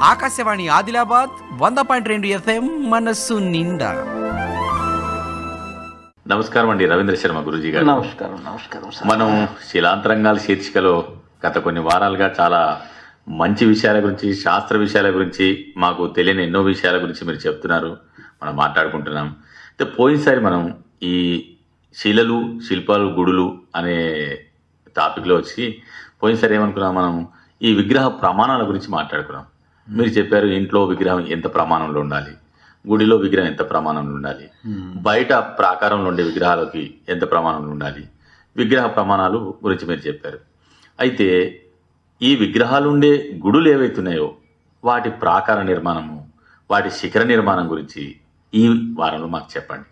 ఆకాశవాణి ఆదిలాబాద్ వంద పాయింట్ రెండు ఎఫ్ఎం మనస్సు నిండా నమస్కారం అండి రవీంద్ర శర్మ గురూజీ గారు నమస్కారం నమస్కారం సార్ మనం శిలాంతరంగాల శీర్షికలో గత కొన్ని వారాలుగా చాలా మంచి విషయాల గురించి శాస్త్ర విషయాల గురించి మాకు తెలియని ఎన్నో విషయాల గురించి మీరు చెప్తున్నారు మనం మాట్లాడుకుంటున్నాం అయితే పోయినసారి మనం ఈ శిలలు శిల్పాలు గుడులు అనే టాపిక్లో వచ్చి పోయినసారి ఏమనుకున్నాం మనం ఈ విగ్రహ ప్రమాణాల గురించి మాట్లాడుకున్నాం మీరు చెప్పారు ఇంట్లో విగ్రహం ఎంత ప్రమాణంలో ఉండాలి గుడిలో విగ్రహం ఎంత ప్రమాణంలో ఉండాలి బయట ప్రాకారంలో ఉండే విగ్రహాలకి ఎంత ప్రమాణంలో ఉండాలి విగ్రహ ప్రమాణాలు గురించి మీరు చెప్పారు అయితే ఈ విగ్రహాలు ఉండే గుడులు ఏవైతున్నాయో వాటి ప్రాకార నిర్మాణము వాటి శిఖర నిర్మాణం గురించి ఈ వారంలో మాకు చెప్పండి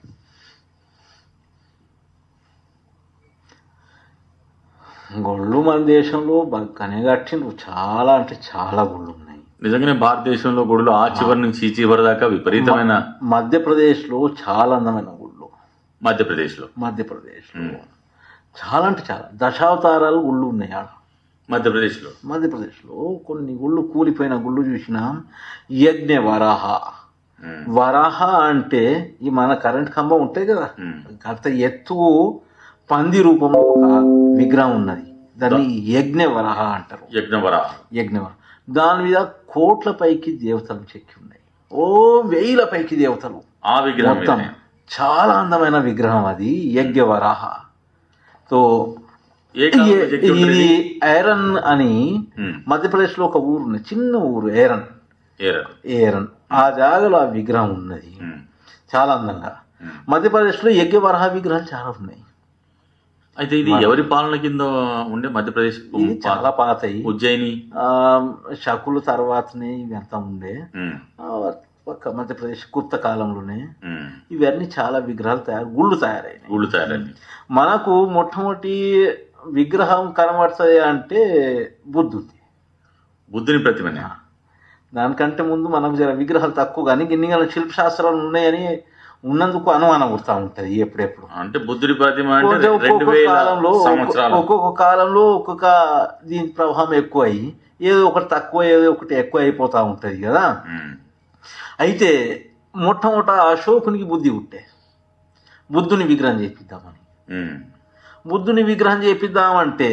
గుళ్ళు మన దేశంలో బక్కనే కట్టిండ్రు చాలా అంటే చాలా గుళ్ళు ఉన్నాయి నిజంగానే భారతదేశంలో గుడులు ఆ చివరి నుంచి ఈ చివరి దాకా విపరీతమైన మధ్యప్రదేశ్లో చాలా అందమైన గుళ్ళు మధ్యప్రదేశ్లో మధ్యప్రదేశ్లో చాలా అంటే చాలా దశావతారాలు గుళ్ళు ఉన్నాయి ఆడ మధ్యప్రదేశ్లో మధ్యప్రదేశ్లో కొన్ని గుళ్ళు కూలిపోయిన గుళ్ళు చూసినా యజ్ఞ వరాహ ఉమ్, వరాహ అంటే ఈ మన కరెంట్ కంబం ఉంటాయి కదా ఉమ్, గత ఎత్తు పంది రూపంలో ఒక విగ్రహం ఉన్నది దాన్ని యజ్ఞ వరహ అంటారు యజ్ఞవరా యజ్ఞవరం దాని మీద కోట్ల పైకి దేవతలు చెక్కి ఉన్నాయి ఓ వేల పైకి దేవతలు ఆ విగ్రహం మొత్తం మీదనే. చాలా అందమైన విగ్రహం అది యజ్ఞవరాహ తో ఏ కాలంలో ఇది- చెక్కి ఇది ఉండేది? ఐరన్ అని ఉమ్, మధ్యప్రదేశ్లో ఒక ఊరు ఉంది చిన్న ఊరు ఏరన్ ఏరా. ఏరన్ ఆ జాగలో ఆ విగ్రహం ఉన్నది ఉమ్, చాలా అందంగా ఉమ్. మధ్యప్రదేశ్లో యజ్ఞవరహ విగ్రహాలు చాలా ఉన్నాయి అయితే ఇది ఎవరి పాలన కింద ఉండే మధ్యప్రదేశ్ ఇది చాలా పాతయి ఉజ్జయిని ఆ, శకుల తర్వాతనే ఇవంతా ఉండే ఉమ్, ఆ, ఒక మధ్యప్రదేశ్ గుప్త కాలంలోనే ఉమ్, ఇవన్నీ చాలా విగ్రహాలు తయారు గుళ్ళు తయారైనాయి గుళ్ళు తయారైంది మనకు మొట్టమొదటి విగ్రహం కనబడుతుంది అంటే బుద్ధుడి బుద్ధుని ప్రతిమనే దానికంటే ముందు మనకు జర విగ్రహాలు తక్కువ కానీ గిన్ని గల శిల్పశాస్త్రాలు ఉన్నాయని ఉన్నందుకు అనుమానం పుడతా ఉంటుంది ఎప్పుడెప్పుడు అంటే బుద్ధుడి ప్రతిమ అంటే ఒక్కొక్క- రెండు ఒక్కొక్క వేల కాలంలో సంవత్సరాలు ఒక్కొక్క కాలంలో ఒక్కొక్క దీని ప్రభావం ఎక్కువ అయ్యి ఏదో ఒకటి తక్కువ ఏదో ఒకటి ఎక్కువ అయిపోతా ఉంటుంది కదా ఉమ్, అయితే మొట్టమొదట అశోకునికి బుద్ధి పుట్టే బుద్ధుని విగ్రహం చేపిద్దామని ఉమ్, బుద్ధుని విగ్రహం చేపిద్దామంటే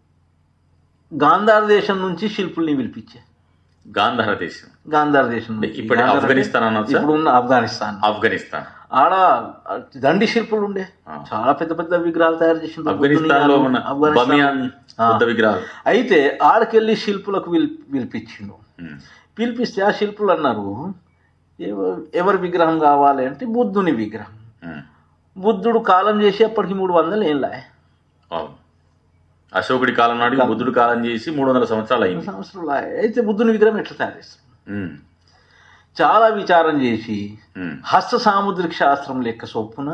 గాంధార దేశం నుంచి శిల్పుల్ని పిలిపించే గాంధార దేశం గాంధార దేశం అంటే నుంచి. ఇప్పుడు గాంధార అంటే ఆఫ్ఘనిస్తాన్ అనొచ్చా? ఇప్పుడు ఉన్న ఆఫ్ఘనిస్తాన్ ఆఫ్ఘనిస్తాన్ ఆడ దండి శిల్పులు ఉండే ఆ. చాలా పెద్ద పెద్ద విగ్రహాలు తయారు చేసిండ్రు. ఆఫ్ఘనిస్తాన్ లో ఉన్న ఆఫ్ఘనిస్తాన్ బమియాన్ ఆ. బుద్ధ విగ్రహాలు అయితే ఆడకెళ్ళి శిల్పులకు పిలి పిలిపించిండు ఉమ్, పిలిపిస్తే ఆ శిల్పులు అన్నారు "ఎవ- ఎవరి విగ్రహం కావాలి అంటే బుద్ధుని విగ్రహం ఉమ్, బుద్ధుడు కాలం చేసి అప్పటికి మూడు వందలు ఏం లాయ్ అవును. అశోకుడి కాలం నాడు బుద్ధుడు కాలం చేసి మూడు వందల సంవత్సరాలు అయింది సంవత్సరం లాయ్ అయితే బుద్ధుని విగ్రహం ఎట్లా తయారు చేస్తారు ఉమ్, చాలా విచారం చేసి ఉమ్, హస్త సాముద్రిక శాస్త్రం లెక్క చొప్పున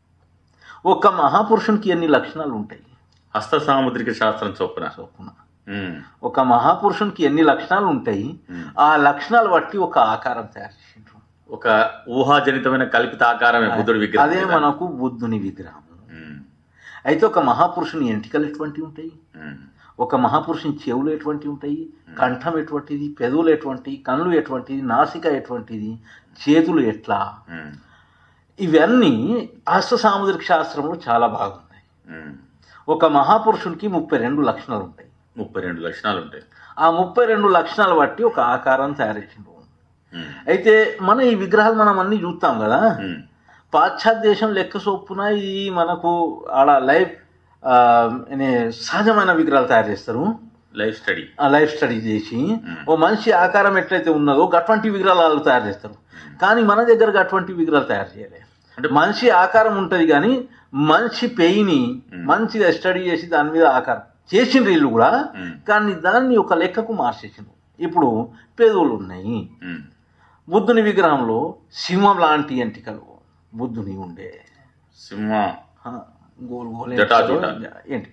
ఒక మహాపురుషునికి ఎన్ని లక్షణాలు ఉంటాయి హస్త సాముద్రిక శాస్త్రం చొప్పున చొప్పున ఉమ్, ఒక మహాపురుషునికి ఎన్ని లక్షణాలు ఉంటాయి ఉమ్. ఆ లక్షణాలు బట్టి ఒక ఆకారం తయారు చేసిండ్రు ఒక ఊహాజనితమైన కల్పిత ఆకారమే బుద్ధుడి విగ్రహం అదే కదా? మనకు బుద్ధుని విగ్రహం ఉమ్, అయితే ఒక మహాపురుషుని ఎంటికలు ఎటువంటివి ఉంటాయి ఉమ్, ఒక మహాపురుషుని చెవులు ఎటువంటివి ఉంటాయి కంఠం ఎటువంటిది పెదవులు ఎటువంటివి కళ్ళు ఎటువంటిది నాసిక ఎటువంటిది చేతులు ఎట్లా ఉమ్, ఇవన్నీ హస్త సాముద్రిక శాస్త్రంలో చాలా బాగున్నాయి ఉమ్. ఒక మహాపురుషునికి ముప్పై రెండు లక్షణాలు ఉంటాయి ముప్పై రెండు లక్షణాలు ఉంటాయి ఆ ముప్పై రెండు లక్షణాలు బట్టి ఒక ఆకారం తయారు చేసిండు ఉమ్, అయితే మన ఈ విగ్రహాలు మనం అన్ని చూస్తాం కదా ఉమ్, పాశ్చాత్య దేశం లెక్క చొప్పున ఇది మనకు ఆడ లైఫ్ ఆ, నే సహజమైన విగ్రహాలు తయారు చేస్తారు లైఫ్ స్టడీ ఆ లైఫ్ స్టడీ చేసి ఓ మనిషి ఆకారం ఎట్లయితే ఉన్నదో అటువంటి విగ్రహాలు వాళ్ళు తయారు చేస్తారు కానీ మన దగ్గర అటువంటి విగ్రహాలు తయారు చేయలేదు అంటే మనిషి ఆకారం ఉంటుంది కానీ మనిషి పెయిని మంచిగా స్టడీ చేసి దాని మీద ఆకారం చేసిండ్రు వీళ్ళు కూడా ఉమ్, కానీ దాన్ని ఒక లెక్కకు మార్చేసిండ్రు ఇప్పుడు పెదవులు ఉన్నాయి ఉమ్, బుద్ధుని విగ్రహంలో సింహం లాంటి ఎంటికలు బుద్ధుని ఉండే సింహ ఆ, గోలు గోలు జటాజుట. ఏంటి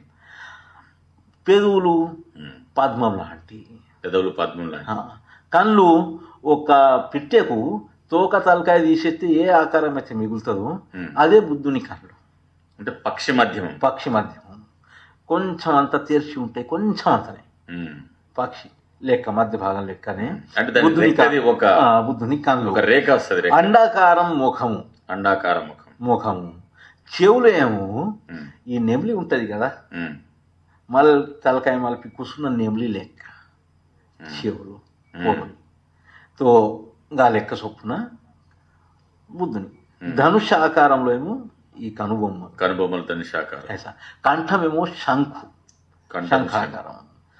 పెదవులు ఉమ్, పద్మం లాంటి పెదవులు పద్మం లాంటి ఆ, కళ్ళు ఒక పిట్టెకు తోక తలకాయ తీసేస్తే ఏ ఆకారం అయితే మిగులుతుందో ఉమ్. అదే బుద్ధుని కళ్ళు అంటే పక్షి మధ్యమం పక్షి మధ్యమం కొంచెం అంత తెరిచి ఉంటాయి కొంచెం అంతనే ఉమ్, పక్షి లెక్క మధ్య భాగం లెక్కనే అంటే దాని బుద్ధుని రెక్కది క- ఒక ఆ, బుద్ధుని కళ్ళు ఒక రేఖ వస్తుంది రేఖ అండాకారం ముఖము అండాకార ముఖం ముఖము చెవులు ఏమో ఉమ్, ఈ నెమిలి ఉంటది కదా ఉమ్, మళ్ళీ తలకాయ మలిపి కూర్చున్న నెమిలి లెక్క చెవులు పొగలు తో గా లెక్క చొప్పున బుద్ధుని ధనుష ఆకారంలో ఏమో ఈ కనుబొమ్మ కనుబొమ్మలతో శాఖాలు ఐసా కంఠమేమో శంఖు కంఠం శంఖాకారం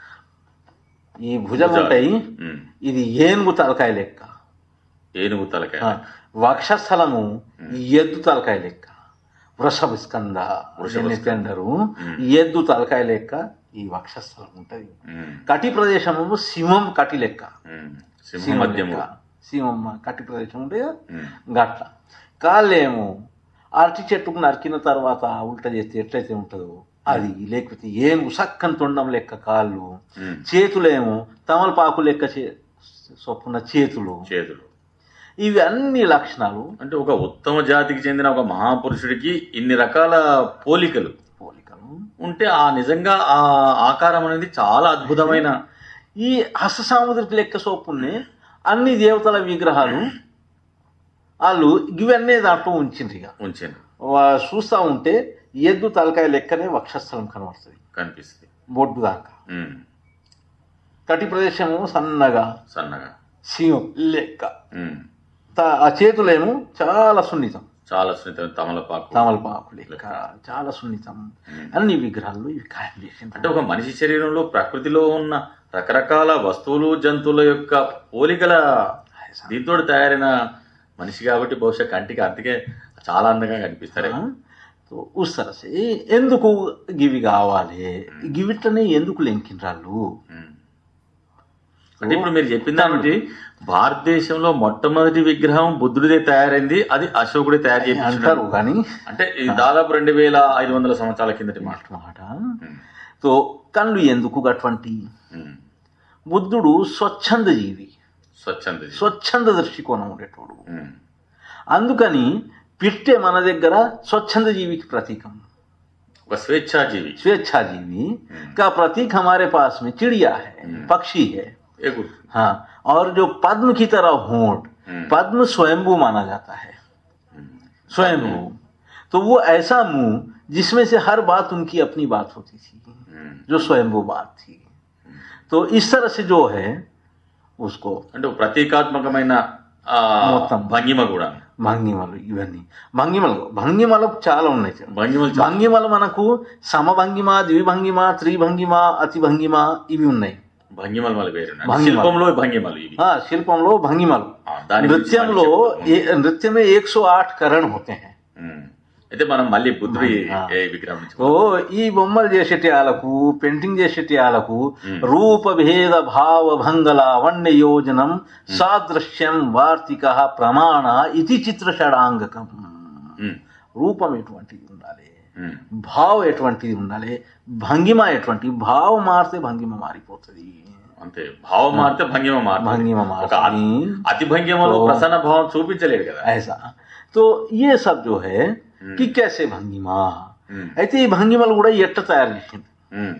ఈ భుజాలు భుజాలు. ఉంటాయి ఉమ్, ఇది ఏనుగు తలకాయ లెక్క ఏనుగు తలకాయ ఆ, వక్షస్థలము ఈ ఎద్దు తలకాయ లెక్క వృషభ స్కంద అంటారు ఈ ఎద్దు తలకాయ లెక్క ఈ వక్షస్థలం ఉంటది ఉమ్, కటి ప్రదేశము సింహం కటి లెక్క ఉమ్, సింహ సింహం మధ్యము లెక్క. సింహం కటి ప్రదేశం ఉంటే ఉమ్, గట్ల కాళ్ళేమో అరటి చెట్టుకు నరికిన తర్వాత ఉల్ట చేస్తే ఎట్లయితే ఉంటుందో అది లేకపోతే ఏనుగు సక్కని తొండం లెక్క కాళ్ళు ఉమ్, చేతులేమో తమలపాకు లెక్క చే చొప్పున చేతులు చేతులు ఇవి అన్ని లక్షణాలు అంటే ఒక ఉత్తమ జాతికి చెందిన ఒక మహాపురుషుడికి ఇన్ని రకాల పోలికలు పోలికలు ఉంటే ఆ నిజంగా ఆ ఆకారం అనేది చాలా అద్భుతమైన ఈ హస్త సాముద్రిక లెక్క సోపుని అన్ని దేవతల విగ్రహాలు వాళ్ళు ఇవన్నీ దాంట్లో ఉంచిండ్రు ఇక ఉంచింది వా- చూస్తా ఉంటే ఎద్దు తలకాయ లెక్కనే వక్షస్థలం కనబడుతుంది కనిపిస్తుంది బొడ్డు దాకా ఉమ్, కటి ప్రదేశము సన్నగా సన్నగా సింహం లెక్క ఉమ్, త- ఆ చేతులేమో చాలా సున్నితం చాలా సున్నితమైన తమలపాకు తమలపాకు లెక్క చాలా సున్నితం అన్ని విగ్రహాలు ఇవి ఖాయం చేసిండ్రు అంటే ఒక మనిషి శరీరంలో ప్రకృతిలో ఉన్న రకరకాల వస్తువులు జంతువుల యొక్క పోలికల దీంతో తయారైన మనిషి కాబట్టి బహుశా కంటికి అందుకే చాలా అందంగా కనిపిస్తారు తో ఉస్తర సే ఎందుకు గివి కావాలి గివిట్లనే ఎందుకు లెంకిండ్రాళ్ళు ఉమ్. అంటే ఇప్పుడు మీరు చెప్పిన దానికి భారతదేశంలో మొట్టమొదటి విగ్రహం బుద్ధుడిదే తయారైంది అది అశోకుడే తయారు చేయించారు అంటారు కానీ అంటే ఇది దాదాపు రెండు వేల ఐదు వందల సంవత్సరాల కిందటి మాట మాట ఉమ్, తో కళ్ళు ఎందుకు అటువంటి ఉమ్. బుద్ధుడు స్వచ్ఛంద జీవి స్వచ్ఛంద జీవి. స్వచ్ఛంద దృష్టికోణం ఉండేటోడు ఉమ్, అందుకని పిట్టే మన దగ్గర స్వచ్ఛంద జీవికి ప్రతీకం ఒక స్వేచ్ఛాజీవి स्वेच्छा जीवी का प्रतीक हमारे पास में चिड़िया है पक्षी है ఎగురు हाँ और जो पद्म की तरह होंठ हम्म। पद्म स्वयंभू माना जाता है स्वयंभू तो वो ऐसा मुंह जिसमें से हर बात उनकी अपनी बात होती थी ఉమ్. जो स्वयंभू बात थी तो इस तरह से जो है उसको అంటే ఒక ప్రతీకాత్మకమైన ఆ, మొత్తం. భంగిమ కూడా భంగిమలు ఇవన్నీ భంగిమలు భంగిమలు చాలా ఉన్నాయి భంగిమలు చాలా- భంగిమలు మనకు సమభంగిమ ద్విభంగిమ త్రిభంగిమ అతిభంగిమ ఇవి ఉన్నాయి భంగిమలు మళ్ళీ వేరు ఉన్నాయి. భంగిమలు. శిల్పంలో భంగిమలు ఇవి ఆ, శిల్పంలో భంగిమలు ఆ, దాని గురించి నృత్యంలో మళ్ళీ చెప్పుకుందాం. ఏ- नृत्य में 108 करण होते हैं ఉమ్. అయితే మనం మళ్ళీ బుద్ధుడి ఆ. ఏ విగ్రహం నుంచి ఓ ఈ బొమ్మలు చేసేటి వాళ్ళకు పెయింటింగ్ చేసేటి వాళ్ళకు మ్మ్. రూప భేద భావ భంగ లావణ్య యోజనం సాదృశ్యం వార్తిక ప్రమాణ ఇది చిత్ర షడాంగకం ఉమ్, రూపం ఎటువంటిది ఉండాలి ఉమ్, భావం ఎటువంటిది ఉండాలి భంగిమ ఎటువంటి భావం మారితే భంగిమ మారిపోతుంది అంతే భావం మారితే భంగిమ మారుతుంది భంగిమ ఒక మారుతుంది అతి భంగిమలో ఓ. ప్రసన్న భావం చూపించలేడు కదా ऐसा तो ये सब जो है कि कैसे भंगिमा ఉమ్, అయితే ఈ భంగిమలు కూడా ఎట్ట తయారు చేసింది ఉమ్,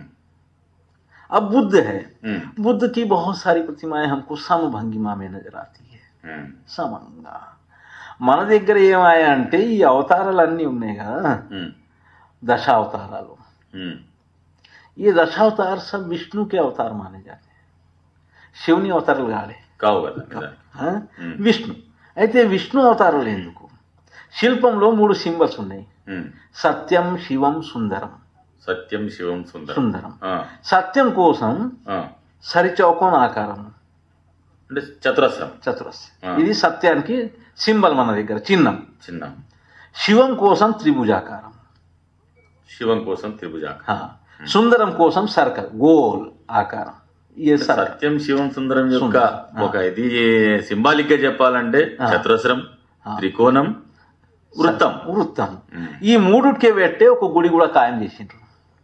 अब बुद्ध है ఉమ్, बुद्ध की बहुत सारी प्रतिमाएं हमको सम भंगिमा में नजर आती है ఉమ్, సమంగా మన దగ్గర ఏమాయా అంటే ఈ అవతారాలు అన్నీ ఉన్నాయి కదా ఉమ్, दशावताराలు ఉమ్, ये दशावतार सब विष्णु के अवतार माने जाते हैं శివుని అవతారాలు కాలే కావు కదా నిజానికి. ఆ? విష్ణు అయితే విష్ణు అవతారాలు ఎందుకు శిల్పంలో మూడు సింబల్స్ ఉన్నాయి ఉమ్, సత్యం శివం సుందరం సత్యం శివం సుందరం సుందరం ఆ, సత్యం కోసం ఆ. సరిచౌకోన ఆకారం అంటే చతురస్రం చతురస్రం ఆ. ఇది సత్యానికి సింబల్ మన దగ్గర చిహ్నం చిన్న శివం కోసం త్రిభుజాకారం శివం కోసం త్రిభుజాక ఆ. సుందరం కోసం సర్కల్ గోల్ ఆకారం ఏ సర్కల్ సత్యం శివం సుందరం యొక్క సుందరం. ఒక ఇది సింబాలిక్ గా చెప్పాలంటే చతురస్రం త్రికోణం వృత్తం వృత్తం ఉమ్. ఈ మూడుకే పెట్టే ఒక గుడి కూడా ఖాయం చేసిండ్రు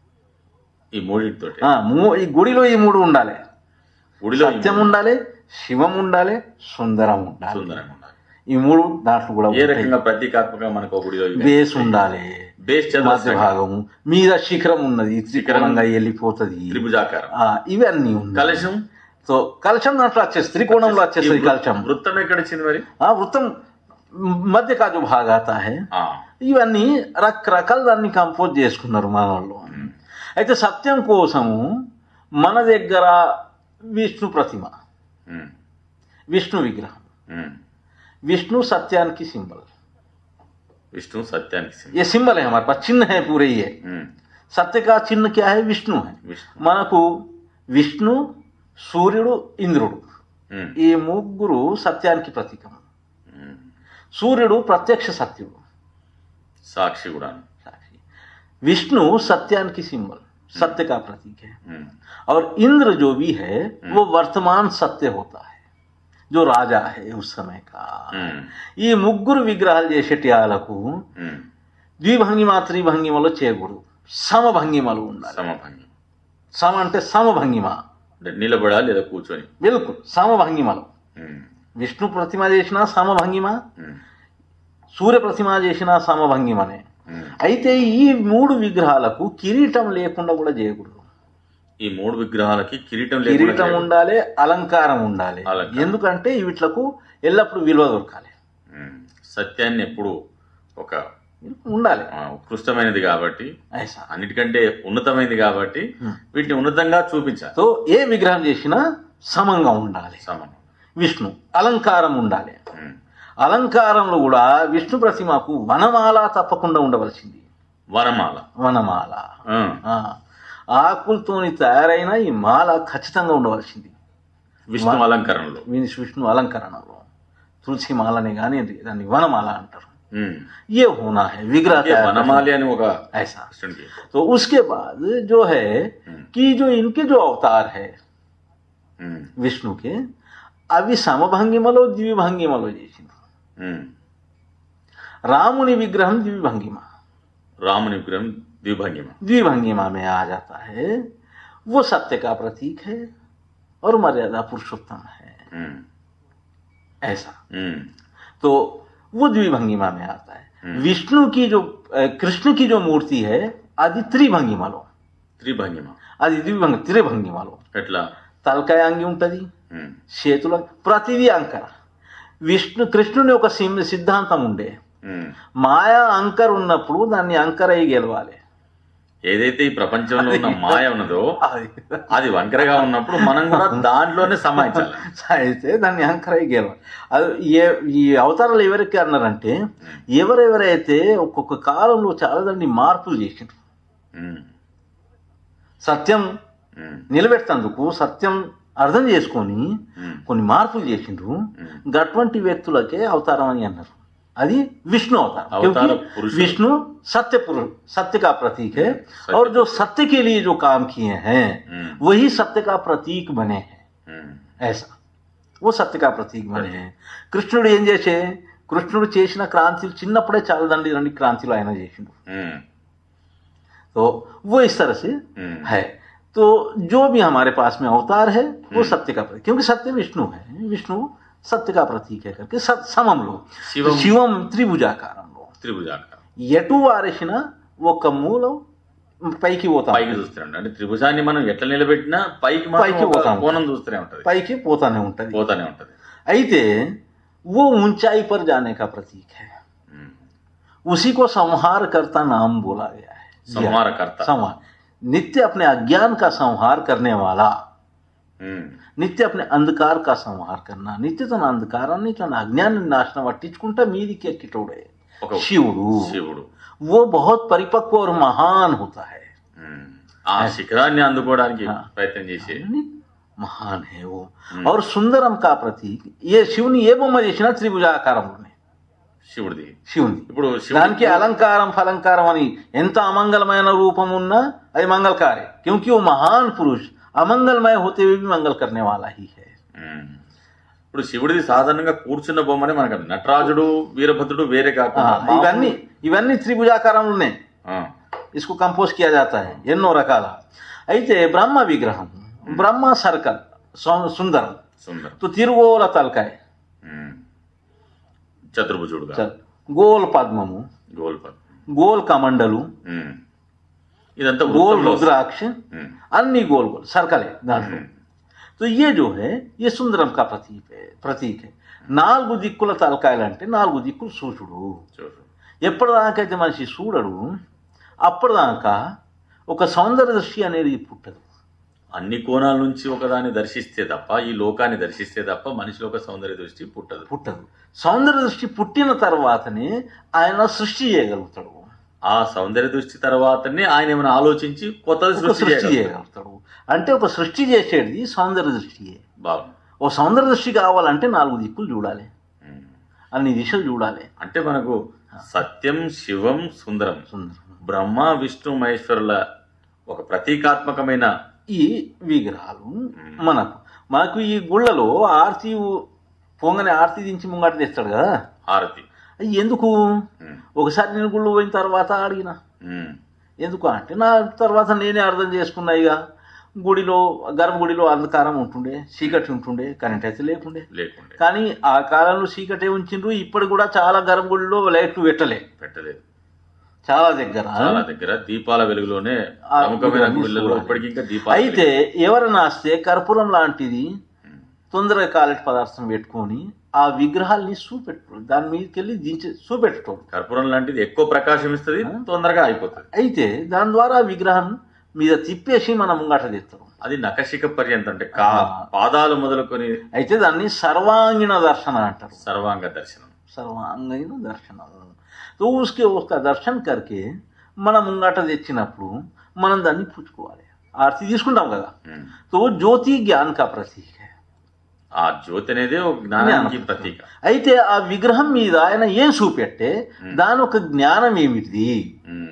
ఈ మూడింటితోటి ఆ, మూ- ఈ గుడిలో ఈ మూడు ఉండాలి గుడిలో ఈ సత్యం ఉండాలి శివం ఉండాలి సుందరం ఉండాలి సుందరంగా ఉండాలి ఈ మూడు దాంట్లో కూడా ఏ ఉంటాయి. రకంగా ప్రతీకాత్మకంగా మనకు ఒక గుడిలో ఇవి బేస్ ఉండాలి బేస్ మధ్య చతురస్రం భాగము మీద శిఖరం ఉన్నది త్రికోణంగా వెళ్ళిపోతుంది త్రిభుజాకారం ఆ, ఇవన్నీ ఉన్నాయి కలశం సో కలశం దాంట్లో వచ్చేసి త్రికోణంలో వచ్చేస్తుంది కలశం వృత్తం ఎక్కడ వచ్చింది మరి ఆ వృత్తం మధ్య కాజు భాగ ఆతా హై ఆ, ఇవన్నీ రకరకాల దాన్ని కంపోజ్ చేసుకున్నారు మన వాళ్ళు అయితే సత్యం కోసము మన దగ్గర విష్ణు ప్రతిమ ఉమ్, విష్ణు విగ్రహం ఉమ్. विष्णु सत्यान की सिंबल విష్ణు సత్యానికి సింబల్. ये सिंबल है हमारे पास चिन्ह है पूरे ये ఉమ్, సత్య का చిహ్న क्या है విష్ణు है విష్ణు మనకు విష్ణు సూర్యుడు ఇంద్రుడు ఉమ్, ఈ ముగ్గురు సత్యానికి ప్రతీకం ఉమ్. సూర్యుడు ప్రత్యక్ష సత్యుడు సాక్షి కూడా साक्षी विष्णु सत्यान की सिंबल सत्य का प्रतीक है ఉమ్, और इंद्र जो भी है वो वर्तमान सत्य होता है जो राजा है उस समय का ఉమ్, ఈ ముగ్గురు విగ్రహాలు చేసేటి వాళ్ళకు ఉమ్. ద్విభంగిమ త్రిభంగిమలో చేయకూడదు సమభంగిమలు ఉండాలి సమభంగి సమ అంటే సమభంగిమ అంటే నిలబడా లేదా కూర్చొని బిల్కుల్ సమభంగిమలు ఉమ్, విష్ణు ప్రతిమ చేసిన సమభంగిమ ఉమ్, సూర్య ప్రతిమ చేసిన సమభంగిమనే ఉమ్. అయితే ఈ మూడు విగ్రహాలకు కిరీటం లేకుండా కూడా చేయకూడదు ఈ మూడు విగ్రహాలకి కిరీటం లేకుండా కిరీటం చేయాలి. ఉండాలి అలంకారం ఉండాలి అలంకారం. ఎందుకంటే వీటిలకు ఎల్లప్పుడూ విలువ దొరకాలి ఉమ్. సత్యాన్ని ఎప్పుడు ఒక ఉండాలి ఆ, ఉత్కృష్టమైనది కాబట్టి ఐసా అన్నిటికంటే ఉన్నతమైనది కాబట్టి వీటిని ఉన్నతంగా చూపించాలి సో ఏ విగ్రహం చేసినా సమంగా ఉండాలి సమానం విష్ణు అలంకారం ఉండాలి ఉమ్. అలంకారంలో కూడా విష్ణు ప్రతిమకు వనమాల తప్పకుండా ఉండవలసింది వనమాల వనమాల ఆ, ఆ, ఆకులతోని తయారైన ఈ మాల ఖచ్చితంగా ఉండవలసింది విష్ణు అలంకరణలో విష్ణు విష్ణు అలంకరణలో తులసి మాలని కానీ దాన్ని వనమాల అంటారు ఉమ్. ये होना है विग्रह అంటే तैयार వనమాలి అని ఒక करना। ऐसा కృష్ణుడికి तो उसके बाद जो है कि जो इनके जो अवतार है ఉమ్, विष्णु के అవి సమభంగిమలో ద్విభంగిమలో చేసింది ఉమ్. రాముని విగ్రహం ద్విభంగిమ రాముని విగ్రహం ద్విభంగిమ द्विभंगिमा में आ जाता है वो सत्य का प्रतीक है और मर्यादा पुरुषोत्तम है ఉమ్, ऐसा ఉమ్, तो वो द्विभंगिमा में आता है हम्म। विष्णु की जो अ, कृष्ण की जो मूर्ति है आदि त्रिभंगिमालो త్రిభంగిమ అది ద్విభంగ త్రిభంగిమాలో ఎట్లా తలకాయ అంగి ఉంటుంది ఉమ్, చేతుల ప్రతిదీ అంకర విష్ణు కృష్ణుని ఒక సిం- సిద్ధాంతం ఉండే ఉమ్. మాయా అంకర్ ఉన్నప్పుడు దాన్ని అంకర అయి గెలవాలి ఏదైతే ఈ ప్రపంచంలో ఉన్న మాయ ఉన్నదో అది అది వంకరగా ఉన్నప్పుడు మనం కూడా దాంట్లోనే సమాయించాలి అయితే దాన్ని అంకర అయి గెలవాలి అది ఏ ఈ అవతారాలు ఎవరికి అన్నారంటే ఎవరెవరైతే ఒక్కొక్క కాలంలో చాలా దాన్ని మార్పులు చేసిండ్రు ఉమ్, సత్యం ఉమ్, నిలబెట్టేందుకు సత్యం అర్థం చేసుకొని ఉమ్, కొన్ని మార్పులు చేసిండ్రు అటువంటి వ్యక్తులకే అవతారం అని అన్నారు అది विष्णु अवतार अवतार क्योंकि पुरुष। विष्णु सत्य पुरुष सत्य का प्रतीक है सत्य और जो सत्य के लिए जो काम किए हैं ఉమ్, वही सत्य का प्रतीक बने हैं ఉమ్, ऐसा वो సత్య का ప్రతీక బనే हैं కృష్ణుడు ఏం చేసే కృష్ణుడు చేసిన క్రాంతిలు చిన్నప్పుడే చాలా దండి దండి క్రాంతిలు ఆయన చేసిండు ఉమ్, तो वो इस तरह से ఉమ్, है तो जो भी हमारे पास में अवतार है वो सत्य का प्रतीक क्योंकि सत्य विष्णु है विष्णु सत्य का प्रतीक है करके सत समम लो శివం శివం త్రిభుజాకారంలో త్రిభుజాకారం ఎటు వారేసిన ఒక మూలం పైకి పోతాం పైకి చూస్తూనే అంటే త్రిభుజాన్ని మనం ఎట్లా నిలబెట్టినా పైకి పైకి మాత్రం ఒక పోతాం. కోణం చూస్తూనే ఉంటది పైకి పోతానే ఉంటది పోతానే ఉంటది అయితే वो ऊंचाई पर जाने का प्रतीक है ఉమ్, उसी को संहार करता नाम बोला गया है సంహారకర్త संहार नित्य अपने अज्ञान का संहार करने वाला ఉమ్, నిత్య अपने अंधकार का संहार करना నిత్య తన అంధకారాన్ని తన అజ్ఞాన్ని నాశనం పట్టించుకుంటా మీదికి ఎక్కిటోడే ఒక శివుడు శివుడు वो बहुत परिपक्व और महान होता है ఉమ్, ఆ శిఖరాన్ని అందుకోవడానికి ఆ. ప్రయత్నం చేసి महान है वो और सुंदरम का प्रतीक ये శివుని ఏ బొమ్మ చేసినా త్రిభుజాకారంలోనే శివుడిది శివుని ఇప్పుడు దానికి శివుడు అలంకారం ఫలంకారం అని ఎంత అమంగళమైన రూపం ఉన్నా అది మంగళకారే क्योंकि वो महान पुरुष अमंगलमय होते हुए भी मंगल करने वाला ही है ఉమ్. ఇప్పుడు శివుడిది సాధారణంగా కూర్చున్న బొమ్మనే మనకు అర్థం. నటరాజుడు వీరభద్రుడు వేరే ఆ, కాకుండా ఇవన్నీ ఇవన్నీ త్రిభుజాకారంలోనే ఆ, इसको कंपोज किया जाता है ఎన్నో రకాల అయితే బ్రహ్మ విగ్రహం బ్రహ్మ సర్కల్ సు- సుందరం సుందరం तो తిరుగోల తలకాయ ఉమ్. చతుర్భుజుడుగా చల్. గోల్ పద్మము గోల్పత్ గోల్ కమండలు ఉమ్. ఇదంతా గోల్ వృత్తంలో వస్తుంది. రుద్రాక్ష ఉమ్. అన్ని గోల్ గోల్ సర్కలే దాంట్లో ఉమ్. तो ये जो है ये सुंदरम का प्रतीक है प्रतीक है నాలుగు దిక్కుల తలకాయలంటే నాలుగు దిక్కులు సూచుడు చూడు ఎప్పటిదాకైతే మనిషి చూడడు అప్పటిదాకా ఒక సౌందర్య దృష్టి అనేది పుట్టదు అన్ని కోణాల నుంచి ఒకదాన్ని దర్శిస్తే తప్ప ఈ లోకాన్ని దర్శిస్తే తప్ప మనిషిలో ఒక సౌందర్య దృష్టి పుట్టదు పుట్టదు సౌందర్య దృష్టి పుట్టిన తర్వాతనే ఆయన సృష్టి చేయగలుగుతాడు ఆ సౌందర్య దృష్టి తర్వాతనే ఆయన ఏమైనా ఆలోచించి కొత్తది ఒక సృష్టి సృష్టి చేయగలుగుతాడు. చేయగలుగుతాడు అంటే ఒక సృష్టి చేసేది సౌందర్య దృష్టియే బాగుంది ఓ సౌందర్య దృష్టి కావాలంటే నాలుగు దిక్కులు చూడాలి ఉమ్. అన్ని దిశలు చూడాలి అంటే మనకు సత్యం శివం సుందరం సుందరం బ్రహ్మ విష్ణు మహేశ్వరుల ఒక ప్రతీకాత్మకమైన ఈ విగ్రహాలు మనకు మనకు ఈ గుళ్ళలో ఆర్తి పొంగని ఆర్తి దించి ముంగట తెస్తాడు కదా హారతి అయ్యి ఎందుకు ఉమ్. ఒకసారి నేను గుళ్ళు పోయిన తర్వాత అడిగిన ఉమ్. ఎందుకు అంటే నా తర్వాత నేనే అర్థం చేసుకున్నా ఇక గుడిలో గర్భగుడిలో అంధకారం ఉంటుండే చీకటి ఉంటుండే కరెంట్ అయితే లేకుండే లేకుండే కానీ ఆ కాలంలో చీకటే ఉంచిండ్రు ఇప్పుడు కూడా చాలా గర్భగుడిలో లైట్లు పెట్టలే పెట్టలేదు చాలా దగ్గర చాలా దగ్గర దీపాల వెలుగులోనే ఆ ప్రముఖమైన గుడిని గుళ్ళలో చూడాలి. ఇప్పటికీ ఇంకా దీపాలు అయితే ఎవరైనా వస్తే కర్పూరం లాంటిది ఉమ్. తొందరగా కాలటి పదార్థం పెట్టుకొని ఆ విగ్రహాల్ని చూపెట్టు దాని మీదకి వెళ్ళి దించి చూపెట్టడం కర్పూరం లాంటిది ఎక్కువ ప్రకాశం ఇస్తుంది తొందరగా అయిపోతుంది అయితే దాని ద్వారా ఆ విగ్రహం మీద తిప్పేసి మనం ముంగట తెస్తాం అది నకశిక పర్యంతం అంటే కా ఆ. పాదాలు మొదలుకొని అయితే దాన్ని సర్వాంగిణ దర్శన అంటారు సర్వాంగ దర్శనం సర్వాంగైన దర్శనం తో ఉస్కే उसका దర్శన్ करके మనం ముంగట తెచ్చినప్పుడు మనం దాన్ని పుచ్చుకోవాలి ఆర్తి తీసుకుంటాం కదా ఉమ్. తో జ్యోతి జ్ఞాన్ కా ప్రతీక है ఆ జ్యోతి అనేది ఒక జ్ఞానానికి ప్రతీక అయితే ఆ విగ్రహం మీద ఆయన ఏం చూపెట్టే దాని ఒక జ్ఞానం ఏమిటిది ఉమ్.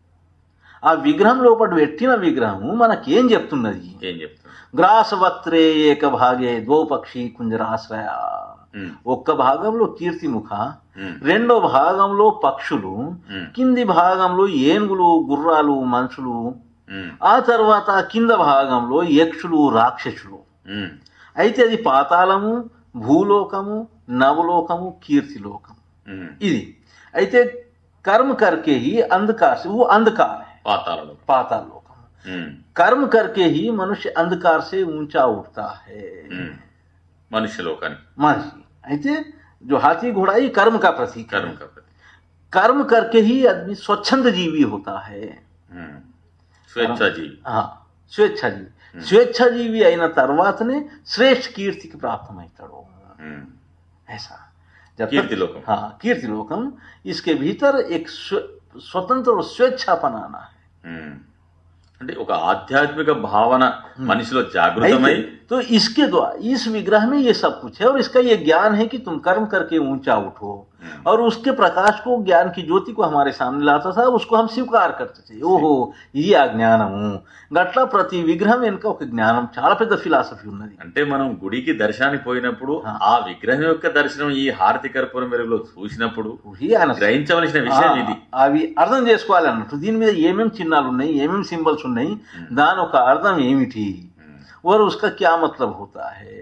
ఆ విగ్రహం లోపల పెట్టిన విగ్రహము మనకేం చెప్తున్నది ఏం చెప్తుంది గ్రాసవత్రే ఏక భాగే ద్వౌపక్షి కుంజరాశ్రయ ఉమ్. ఒక్క భాగంలో కీర్తిముఖ ఉమ్. రెండో భాగంలో పక్షులు ఉమ్. కింది భాగంలో ఏనుగులు గుర్రాలు మనుషులు ఉమ్. ఆ తర్వాత కింద భాగంలో యక్షులు రాక్షసులు ఉమ్. అయితే అది పాతాళము భూలోకము నవలోకము కీర్తిలోకము ఉమ్. ఇది అయితే कर्म करके ही अंधकार से वो अंधकार है పాతాళలో पाताल लोक ఉమ్. कर्म करके ही मनुष्य अंधकार से ऊंचा उठता है ఉమ్. మనుష్య లోకానికి मनुष्य అయితే जो हाथी घोड़ा ये कर्म का प्रतीक కర్మ है కాబట్టి कर्म करके ही आदमी स्वच्छंद जीवी होता है ఉమ్. స్వేచ్ఛాజీవి हाँ స్వేచ్ఛాజీవి స్వేచ్ఛాజీవి అయిన తర్వాతనే శ్రేష్ఠ కీర్తికి ప్రాప్తమవుతాడు ఉమ్. ऐसा जब तक- कीर्ति लोकम। हाँ कीर्ति लोकम इसके भीतर एक स्व- स्वतंत्र और स्वेच्छापन आना है ఉమ్. అంటే ఒక ఆధ్యాత్మిక భావన మనిషిలో జాగృతమై అయితే, तो इसके द्वारा इस विग्रह में ये सब कुछ है और इसका ये ज्ञान है कि तुम कर्म करके ऊंचा उठो और उसके प्रकाश को ज्ञान की ज्योति को हमारे सामने लाता था उसको हम स्वीकार करते थे ఓహో ఇది ఆ జ్ఞానము గట్ల ప్రతి విగ్రహం వెనుక ఒక జ్ఞానం చాలా పెద్ద ఫిలాసఫీ ఉన్నది అంటే మనం గుడికి దర్శనానికి పోయినప్పుడు ఆ విగ్రహం యొక్క దర్శనం ఈ హారతి కర్పూరం వెలుగులో చూసినప్పుడు ఇది ఆయన గ్రహించవలసిన విషయం ఆ, ఇది అవి అర్థం చేసుకోవాలి అన్నట్టు దీని మీద ఏమేమి చిహ్నాలు ఉన్నాయి ఏమేమి సింబల్స్ ఉన్నాయి దాని ఒక అర్థం ఏమిటి और उसका क्या मतलब होता है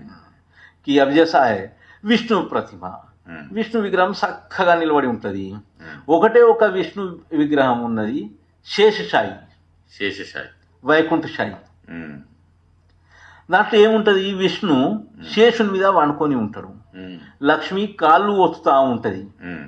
कि अब जैसा है విష్ణు ప్రతిమ ఉమ్. విష్ణు విగ్రహం చక్కగా నిలబడి ఉంటది ఒకటే ఒక విష్ణు విగ్రహం ఉన్నది శేషశాయి శేషశాయి వైకుంఠశాయి ఉమ్. దాంట్లో ఏముంటది ఈ విష్ణు శేషుని మీద వండుకొని ఉంటాడు ఉమ్. లక్ష్మి కాళ్ళు వస్తుతా ఉంటది ఉమ్.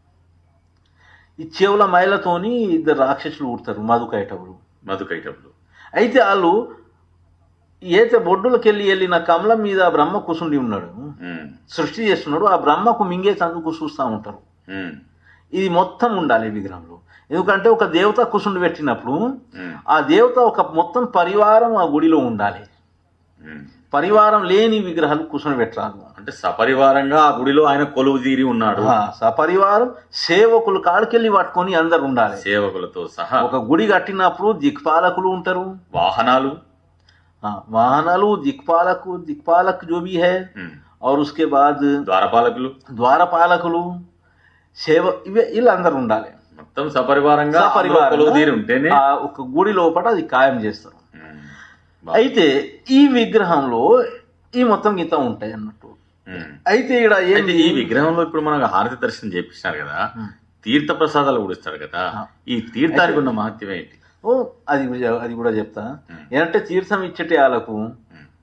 ఈ చెవుల మైలతోని ఇద్దరు రాక్షసులు ఉడతారు మధుకైటవులు మధుకైటపులు అయితే వాళ్ళు ఏతే బొడ్డులకి వెళ్ళి వెళ్ళిన కమలం మీద బ్రహ్మ కూసుండి ఉన్నాడు ఉమ్. సృష్టి చేస్తున్నాడు ఆ బ్రహ్మకు మింగేటందుకు చూస్తూ ఉంటారు ఉమ్. ఇది మొత్తం ఉండాలి ఈ విగ్రహంలో ఎందుకంటే ఒక దేవత కుసుండి పెట్టినప్పుడు ఉమ్. ఆ దేవత ఒక మొత్తం పరివారం ఆ గుడిలో ఉండాలి ఉమ్. పరివారం లేని విగ్రహాలు కుసుని పెట్టరాదు అంటే సపరివారంగా ఆ గుడిలో ఆయన కొలువు తీరి ఉన్నాడు ఆ, సపరివారం సేవకులు కాడికెళ్ళి పట్టుకొని అందరు ఉండాలి సేవకులతో సహా ఒక గుడి కట్టినప్పుడు దిక్పాలకులు ఉంటారు వాహనాలు हाँ वाहनालू दिक्पालक दिक्पालक जो भी है ఉమ్. और उसके बाद ద్వారపాలకులు ద్వారపాలకులు సేవ ఇవి వీళ్ళందరూ ఉండాలి మొత్తం సపరివారంగా అందులో కొలువు తీరి ఉంటేనే ఆ ఒక గుడి లోపల అది ఖాయం చేస్తారు ఉమ్. బా- అయితే ఈ విగ్రహంలో ఈ మొత్తం గీత ఉంటాయి అన్నట్టు ఉమ్. అయితే ఇక్కడ అయితే ఏంటి ఈ విగ్రహంలో ఇప్పుడు మనకు హారతి దర్శనం చేపిస్తున్నారు కదా తీర్థ ప్రసాదాలు కూడా ఇస్తారు కదా ఈ తీర్థానికి ఉన్న మహత్యం ఏంటి ఓ అది కూడా- అది కూడా చెప్తా ఏంటంటే తీర్థం ఇచ్చేటి వాళ్ళకు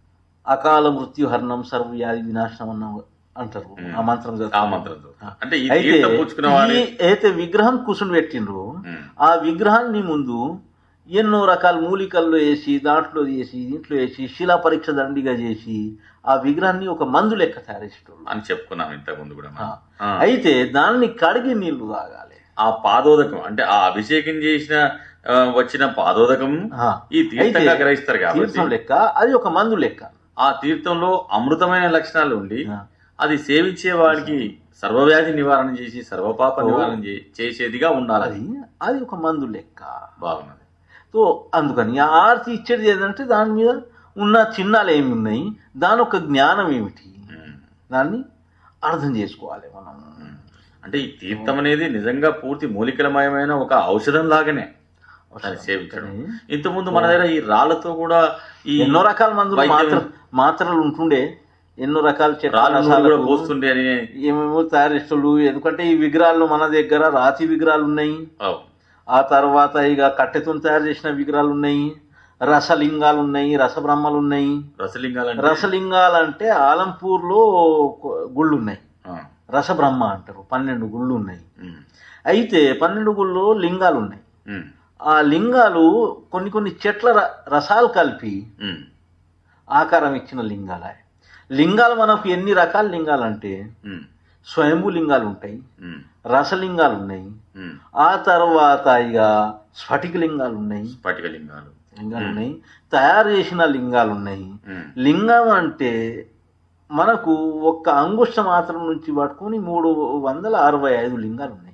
అకాల మృత్యుహరణం సర్వవ్యాధి వినాశనం అన్న అంటారు ఆ మంత్రం ఆ చదువుతారు. మంత్రంతో అంటే ఈ అయితే తీర్థం పుచ్చుకున్న వాడి ఈ అయితే విగ్రహం కూర్చుని పెట్టిండ్రు ఉమ్, ఆ విగ్రహాన్ని ముందు ఎన్నో రకాల మూలికల్లో వేసి దాంట్లో వేసి దీంట్లో వేసి శిలా పరీక్ష దండిగా చేసి ఆ విగ్రహాన్ని ఒక మందు లెక్క తయారు చేసేటోళ్ళు అని చెప్పుకున్నాం ఇంతకు ముందు కూడా మనం. ఆ. అయితే దాన్ని కడిగి నీళ్లు తాగాలి ఆ పాదోదకం అంటే ఆ అభిషేకం చేసిన ఆ, వచ్చిన పాదోదకం ఆ. ఈ తీర్థంగా అయితే గ్రహిస్తారు కాబట్టి తీర్థం లెక్క అది ఒక మందు లెక్క ఆ తీర్థంలో అమృతమైన లక్షణాలు ఉండి ఆ. అది సేవించే వాడికి సర్వవ్యాధి నివారణ చేసి సర్వపాప నివారణ చే- చేసేదిగా ఉండాలి అది అది ఒక మందు లెక్క బాగున్నది సో అందుకని ఆ ఆర్తి ఇచ్చేది ఏంటంటే దాని మీద ఉన్న చిహ్నాలు ఏమి ఉన్నాయి దాని ఒక జ్ఞానం ఏమిటి ఉమ్, దాన్ని అర్థం చేసుకోవాలి మనం ఉమ్. అంటే ఈ తీర్థం అనేది నిజంగా పూర్తి మూలికలమయమైన ఒక ఔషధం లాగానే దాన్ని సేవించడం ఇంతకుముందు మన దగ్గర ఈ రాళ్లతో కూడా ఈ ఎన్నో రకాల మందులు వైద్యం- మాత్ర మాత్రలు ఉంటుండే ఎన్నో రకాల చెట్ల రాళ్ళు నూనె కూడా రసాలకు పోస్తుండే అని ఏమేమో తయారు చేస్తుళ్ళు ఎందుకంటే ఈ విగ్రహాలు మన దగ్గర రాతి విగ్రహాలు ఉన్నాయి అవు. ఆ తర్వాత ఇక కట్టెతో తయారు చేసిన విగ్రహాలు ఉన్నాయి రసలింగాలు ఉన్నాయి రసబ్రహ్మలు ఉన్నాయి రసలింగాలు అంటే రసలింగాలు అంటే ఆలంపూర్లో కొ- గుళ్ళు ఉన్నాయి ఆ, రసబ్రహ్మ అంటారు పన్నెండు గుళ్ళు ఉన్నాయి ఉమ్, అయితే పన్నెండు గుళ్ళు లింగాలు ఉన్నాయి ఉమ్, ఆ లింగాలు కొన్ని కొన్ని చెట్ల ర- రసాలు కలిపి ఉమ్, ఆకారం ఇచ్చిన లింగాల లింగాలు మనకు ఎన్ని రకాల లింగాలు అంటే ఉమ్, స్వయంభూ లింగాలు ఉంటాయి ఉమ్, రసలింగాలు ఉన్నాయి ఉమ్. ఆ తర్వాత ఇక స్ఫటిక లింగాలు ఉన్నాయి స్ఫటికలింగాలు లింగాలు ఉన్నాయి తయారు చేసిన లింగాలు ఉన్నాయి ఉమ్, లింగం అంటే మనకు ఒక్క అంగుష్ట మాత్రం నుంచి పట్టుకొని మూడు వందల అరవై ఐదు లింగాలు ఉన్నాయి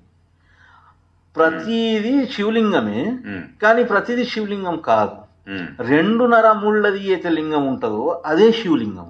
ప్రతిదీ శివలింగమే ఉమ్, కానీ ప్రతిదీ శివలింగం కాదు ఉమ్, రెండున్నర ముళ్ళది అయితే లింగం ఉంటుందో అదే శివలింగం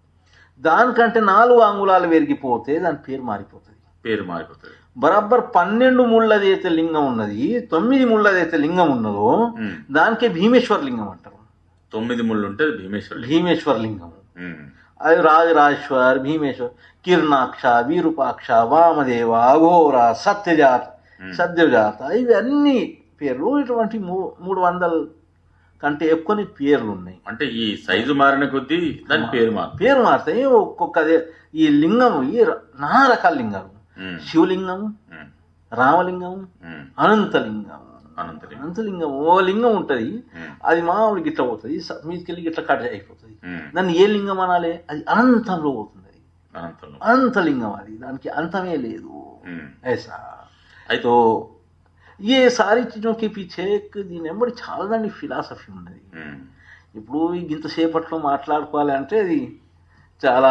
దానికంటే నాలుగు అంగుళాలు పెరిగిపోతే దాని పేరు మారిపోతుంది పేరు మారిపోతుంది బరాబర్ పన్నెండు ముళ్ళది అయితే లింగం ఉన్నది తొమ్మిది ముళ్ళది అయితే లింగం ఉన్నదో ఉమ్. దానికే భీమేశ్వర లింగం అంటారు తొమ్మిది ముళ్ళు ఉంటే అది భీమేశ్వరుడు భీమేశ్వర లింగం ఉమ్, అది రాజరాజేశ్వర్ భీమేశ్వర్ కిరణాక్ష వీరూపాక్ష వామదేవ అఘోర సత్యజాత్ Hmm. సత్యజాత ఇవన్నీ పేర్లు ఇటువంటి మూ- మూడు వందల కంటే ఎక్కువని పేర్లు ఉన్నాయి అంటే ఈ సైజు మారిన కొద్దీ దాని పేరు మారు పేరు మారుతాయి ఒక్కొక్కదే ఈ లింగం ఈ ర- నానా రకాల లింగాలు ఉమ్, శివలింగం ఉమ్, రామలింగం ఉమ్, అనంతలింగం అనంతలింగం అనంతలింగం ఓ లింగం ఉంటుంది ఉమ్, అది మామూలు గిట్ల పోతుంది స- మీదకెళ్ళి గిట్ల కట్ అయిపోతుంది ఉమ్, దాన్ని ఏ లింగం అనాలి అది అనంతంలో పోతుంది అది అనంతంలో అనంతలింగం అది దానికి అంతమే లేదు ఉమ్. ऐसा అయితే तो ये सारी चीज़ों के पीछे एक దీని వెంబడి చాలా దాని ఫిలాసఫీ ఉన్నది ఉమ్, ఇప్పుడు ఇంతసేపట్లో మాట్లాడుకోవాలి అంటే అది చాలా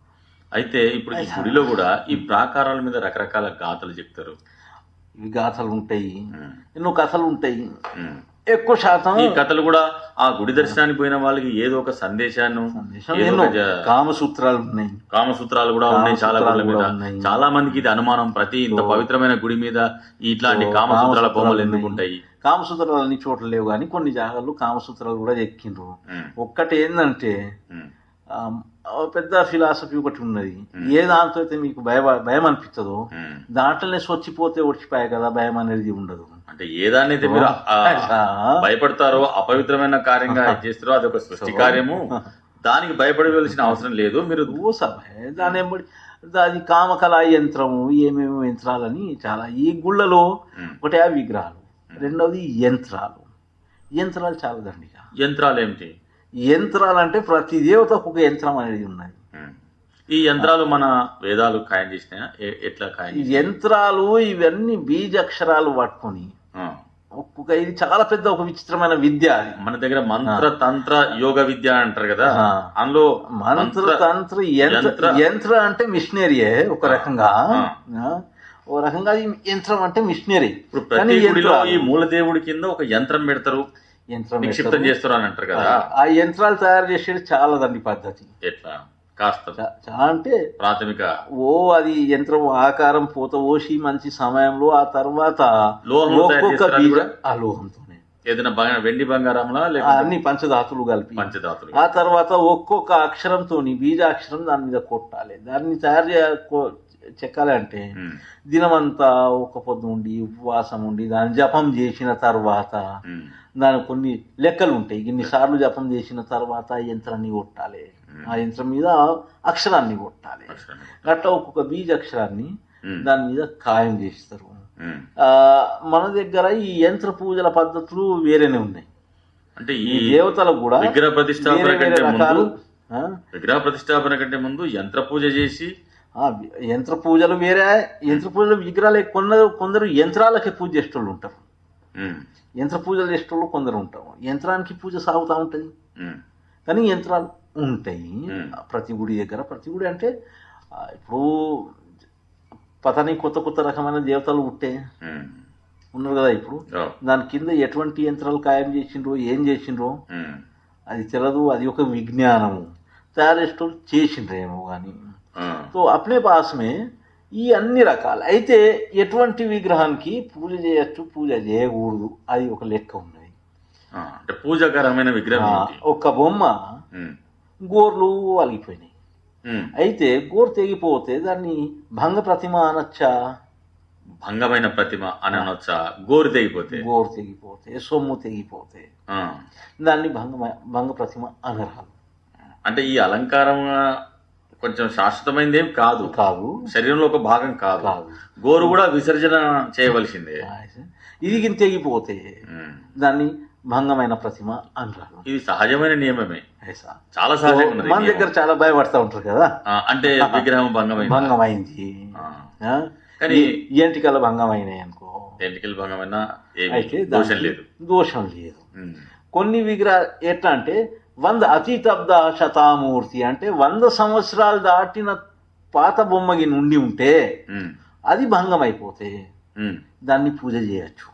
అయితే ఇప్పుడు ఈ గుడిలో కూడా ఈ ప్రాకారాల మీద రకరకాల గాథలు చెప్తారు ఇవి గాథలు ఉంటాయి ఉమ్, ఎన్నో కథలు ఉంటాయి ఉమ్. ఎక్కువ శాతం ఈ కథలు కూడా ఆ గుడి దర్శనానికి పోయిన వాళ్ళకి ఏదో ఒక సందేశాన్ని సందేశం ఏదో ఎన్నో ఒక జ- కామసూత్రాలు ఉన్నాయి కామసూత్రాలు కూడా ఉన్నాయి చాలా గుళ్ళ కామసూత్రాలు మీద కూడా ఉన్నాయి. చాలా మందికి ఇది అనుమానం ప్రతి ఇంత పవిత్రమైన గుడి మీద ఇట్లాంటి కామసూత్రాల బొమ్మలు ఎందుకు ఉంటాయి కామసూత్రాలు అన్ని చోట్ల లేవు కానీ కొన్ని జాగాల్లో కామసూత్రాలు కూడా ఎక్కిండ్రు ఉమ్, ఒక్కటి ఏంటంటే ఉమ్, ఆ, ఆ పెద్ద ఫిలాసఫీ ఒకటి ఉన్నది ఏ దాంతో అయితే మీకు భయ భయం అనిపిస్తుందో ఉమ్. దాంట్లోనే స్వచ్చిపోతే ఒడిచిపోయాయి కదా భయం అనేది ఉండదు అంటే ఏ దాన్ని అయితే మీరు ఆ, ఆ. భయపడతారో అపవిత్రమైన కార్యంగా చేస్తారో అది ఒక సృష్టి కార్యము దానికి భయపడవలసిన అవసరం లేదు మీరు ఊస భయం దాని వెంబడి అది కామకళా యంత్రము ఏమేమి యంత్రాలని చాలా ఈ గుళ్ళలో ఉమ్. ఒకటి ఆ విగ్రహాలు రెండవది యంత్రాలు యంత్రాలు చాలా దండిగా యంత్రాలు ఏమిటి యంత్రాలు అంటే ప్రతి దేవతకు ఒక యంత్రం అనేది ఉన్నది ఉమ్. ఈ యంత్రాలు మన వేదాలు ఖాయం చేసినాయా ఎ- ఎట్లా ఖాయం ఈ యంత్రాలు ఇవన్నీ బీజాక్షరాలు పట్టుకొని ఆ. ఒక్కొక్క ఇది చాలా పెద్ద ఒక విచిత్రమైన విద్య అది మన దగ్గర మంత్ర తంత్ర యోగ విద్య అంటారు కదా ఆ. అందులో మంత్ర తంత్ర యంత్ర యంత్ర- యంత్ర అంటే మిషనరీయే ఒక రకంగా ఆ. ఆ, ఓ రకంగా ఈ యంత్రం అంటే మిషనరీ ఇప్పుడు ప్రతి గుడిలో ఈ మూలదేవుడి కింద ఒక యంత్రం పెడతారు యంత్రం నిక్షిప్తం పెడతారు. చేస్తారు అని అంటారు కదా ఆ యంత్రాలు తయారు చేసేది చాలా దండి పద్ధతి ఎట్లా కాస్త చా- చాలా అంటే ప్రాథమిక ఓ అది యంత్రం ఆకారం పూత ఓసి మంచి సమయంలో ఆ తర్వాత లోహంలో తయారు ఒక్కొక్క చేస్తారా అది బీజ కూడా? ఆ లోహంతోనే ఏదైనా బంగ- వెండి బంగారంలా ఆ లేకపోతే అన్ని పంచధాతులు కలిపి పంచధాతులు ఆ తర్వాత ఒక్కొక్క అక్షరంతో బీజాక్షరం దాని మీద కొట్టాలి దాన్ని తయారు చేయ కొ- చెక్కాలి అంటే ఉమ్, దినమంతా ఒక పొద్దు ఉండి ఉపవాసం ఉండి దాన్ని జపం చేసిన తర్వాత ఉమ్, దానికి కొన్ని లెక్కలు ఉంటాయి ఇన్ని సార్లు జపం చేసిన తర్వాత ఆ యంత్రాన్ని కొట్టాలి ఆ యంత్రం మీద అక్షరాన్ని కొట్టాలి అక్షరాన్ని. అట్లా ఒక్కొక్క బీజ అక్షరాన్ని ఉమ్, దాని మీద ఖాయం చేస్తారు ఉమ్. ఆ, మన దగ్గర ఈ యంత్ర పూజల పద్ధతులు వేరేనే ఉన్నాయి అంటే ఈ ఈ దేవతలకు కూడా విగ్రహ ప్రతిష్టాపన వేరే వేరే కంటే ముందు రకాలు ఆ? విగ్రహ ప్రతిష్టాపన కంటే ముందు యంత్ర పూజ చేసి ఆ, యంత్ర పూజలు వేరే యంత్ర పూజలు విగ్రహాలు కొందరు కొందరు యంత్రాలకి పూజ చేసేటోళ్ళు ఉంటారు ఉమ్, యంత్ర పూజలు చేసేటోళ్ళు కొందరు ఉంటారు యంత్రానికి పూజ సాగుతూ ఉంటుంది ఉమ్, కానీ యంత్రాలు ఉంటాయి మ్మ్. ప్రతి గుడి దగ్గర ప్రతి గుడి అంటే ఆ, ఇప్పుడు పతని కొత్త కొత్త రకమైన దేవతలు పుట్టే ఉమ్. ఉన్నారు కదా ఇప్పుడు ఓ, దాని కింద ఎటువంటి యంత్రాలు ఖాయం చేసిండ్రో ఏం చేసిండ్రో ఉమ్, అది తెలియదు అది ఒక విజ్ఞానము తయారు చేసేటోళ్ళు చేసిండ్రేమో కానీ ఆ, సో అప్నే పాసమే ఈ అన్ని రకాలు అయితే ఎటువంటి విగ్రహానికి పూజ చేయొచ్చు పూజ చేయకూడదు అది ఒక లెక్క ఉన్నది ఆ, అంటే పూజాకరమైన విగ్రహం ఆ, ఏంటి? ఒక బొమ్మ ఉమ్, గోర్లు అలిగిపోయినాయి ఉమ్. అయితే గోరు తెగిపోతే దాన్ని భంగ ప్రతిమ అనొచ్చా భంగమైన ప్రతిమ అని అనొచ్చా గోరు తెగిపోతే గోరు తెగిపోతే సొమ్ము తెగిపోతే ఆ, దాన్ని భంగ భంగ ప్రతిమ అనరాదు అంటే ఈ అలంకారం ఆ, కొంచెం శాశ్వతమైనది ఏం కాదు కాదు శరీరంలో ఒక భాగం కాదు కాదు గోరు కూడా విసర్జన చేయవలసిందే ఇది గిని తెగిపోతే ఉమ్. దాన్ని భంగమైన ప్రతిమ అనరాదు ఇది సహజమైన నియమమే ఐసా. చాలా సహజంగా ఉన్నది ఈ మన నియమం. దగ్గర చాలా భయపడతా ఉంటారు కదా ఆ, అంటే విగ్రహం భంగమైంది భంగమైంది ఆ? కానీ ఈ ఎంటికల భంగమైనాయి అనుకో ఎంటికల్ భంగమైనా అయితే ఏమి దోషం దానికి లేదు దోషం లేదు ఉమ్. కొన్ని విగ్రహ ఎట్లా అంటే వంద అతీతబ్ద శతామూర్తి అంటే వంద సంవత్సరాలు దాటిన పాత బొమ్మకి నుండి ఉంటే ఉమ్. అది భంగం అయిపోతే ఉమ్. దాన్ని పూజ చేయొచ్చు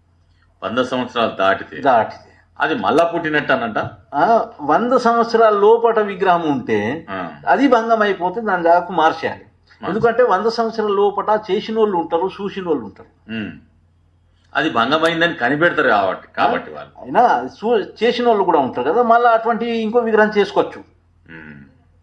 వంద సంవత్సరాలు దాటితే దాటితే అది మళ్ళా పుట్టినట్టు అన్నట ఆ, వంద సంవత్సరాల లోపట విగ్రహం ఉంటే ఆ. అది భంగం అయిపోతే దాని దాకా మార్చేయాలి ఎందుకంటే వంద సంవత్సరాల లోపట చేసిన వాళ్ళు ఉంటారు చూసిన వాళ్ళు ఉంటారు ఉమ్. అది భంగమైందని కనిపెడతారు కాబట్టి కాబట్టి వాళ్ళు అయినా చూ చేసిన వాళ్ళు కూడా ఉంటారు కదా మళ్ళీ అటువంటి ఇంకో విగ్రహం చేసుకోవచ్చు ఉమ్.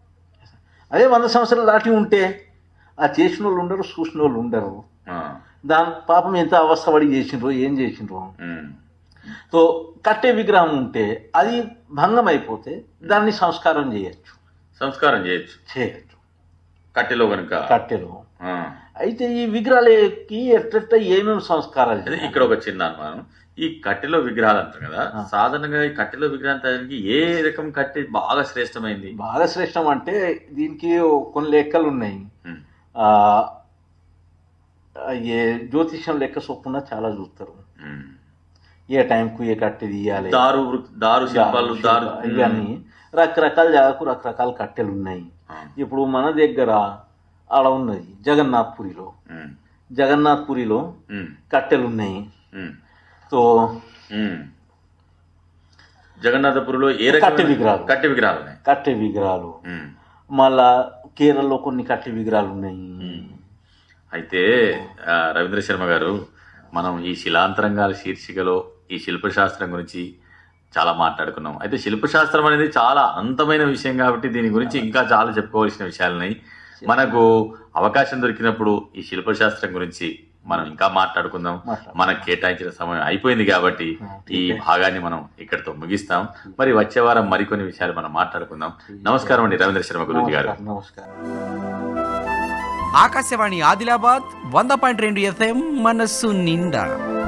అదే వంద సంవత్సరాలు దాటి ఉంటే ఆ చేసిన వాళ్ళు ఉండరు చూసిన వాళ్ళు ఉండరు ఆ. దాని పాపం ఎంత అవస్థపడి చేసిండ్రో ఏం చేసిండ్రో ఉమ్. సో కట్టే విగ్రహం ఉంటే అది భంగం అయిపోతే దాన్ని సంస్కారం చేయొచ్చు సంస్కారం చేయొచ్చు చేయొచ్చు కట్టెలో కనుక కట్టెలో ఆ. అయితే ఈ విగ్రహాలకి ఎట్లెట్ట ఏమేమి సంస్కారాలు అదే చేయాలి? ఇక్కడ ఒక చిన్న అనుమానం ఈ కట్టెలో విగ్రహాలు అంటారు కదా ఆ. సాధారణంగా ఈ కట్టెలో విగ్రహం తయారీకి ఏ రకం కట్టె బాగా శ్రేష్టమైంది బాగా శ్రేష్టం అంటే దీనికి కొన్ని లెక్కలు ఉన్నాయి ఉమ్. ఆ, ఏ జ్యోతిష్యం లెక్క చొప్పున చాలా చూస్తారు ఉమ్. ఏ టైంకు ఏ కట్టె తీయాలి దారు వృ- దారు శిల్పాలు దారు ఇవన్నీ రకరకాల జాగాకు రకరకాల కట్టెలు ఉన్నాయి ఆ. ఇప్పుడు మన దగ్గర ఆడ ఉన్నది జగన్నాథ్పురిలో ఉమ్. జగన్నాథ్పురిలో ఉమ్. కట్టెలు ఉన్నాయి ఉమ్. సో ఉమ్. జగన్నాథపురిలో ఏ రకమైన కట్టె విగ్రహాలు. కట్టె విగ్రహాలు ఉన్నాయి కట్టె విగ్రహాలు ఉమ్. మళ్ళా కేరళలో కొన్ని కట్టె విగ్రహాలు ఉన్నాయి అయితే ఆ, రవీంద్ర శర్మ గారు మనం ఈ శిలాంతరంగాల శీర్షికలో ఈ శిల్పశాస్త్రం గురించి చాలా మాట్లాడుకున్నాం అయితే శిల్పశాస్త్రం అనేది చాలా అనంతమైన విషయం కాబట్టి దీని గురించి ఇంకా చాలా చెప్పుకోవాల్సిన విషయాలున్నాయి మనకు అవకాశం దొరికినప్పుడు ఈ శిల్పశాస్త్రం గురించి మనం ఇంకా మాట్లాడుకుందాం మాట్లాడుకుందాం. మనకు కేటాయించిన సమయం అయిపోయింది కాబట్టి ఈ భాగాన్ని మనం ఇక్కడితో ముగిస్తాం మరి వచ్చే వారం మరికొన్ని విషయాలు మనం మాట్లాడుకుందాం నమస్కారం అండి రవీంద్ర శర్మ గురుజీ గారు నమస్కారం ఆకాశవాణి ఆదిలాబాద్ వంద పాయింట్ రెండు ఎఫ్ఎం మనస్సు నిండా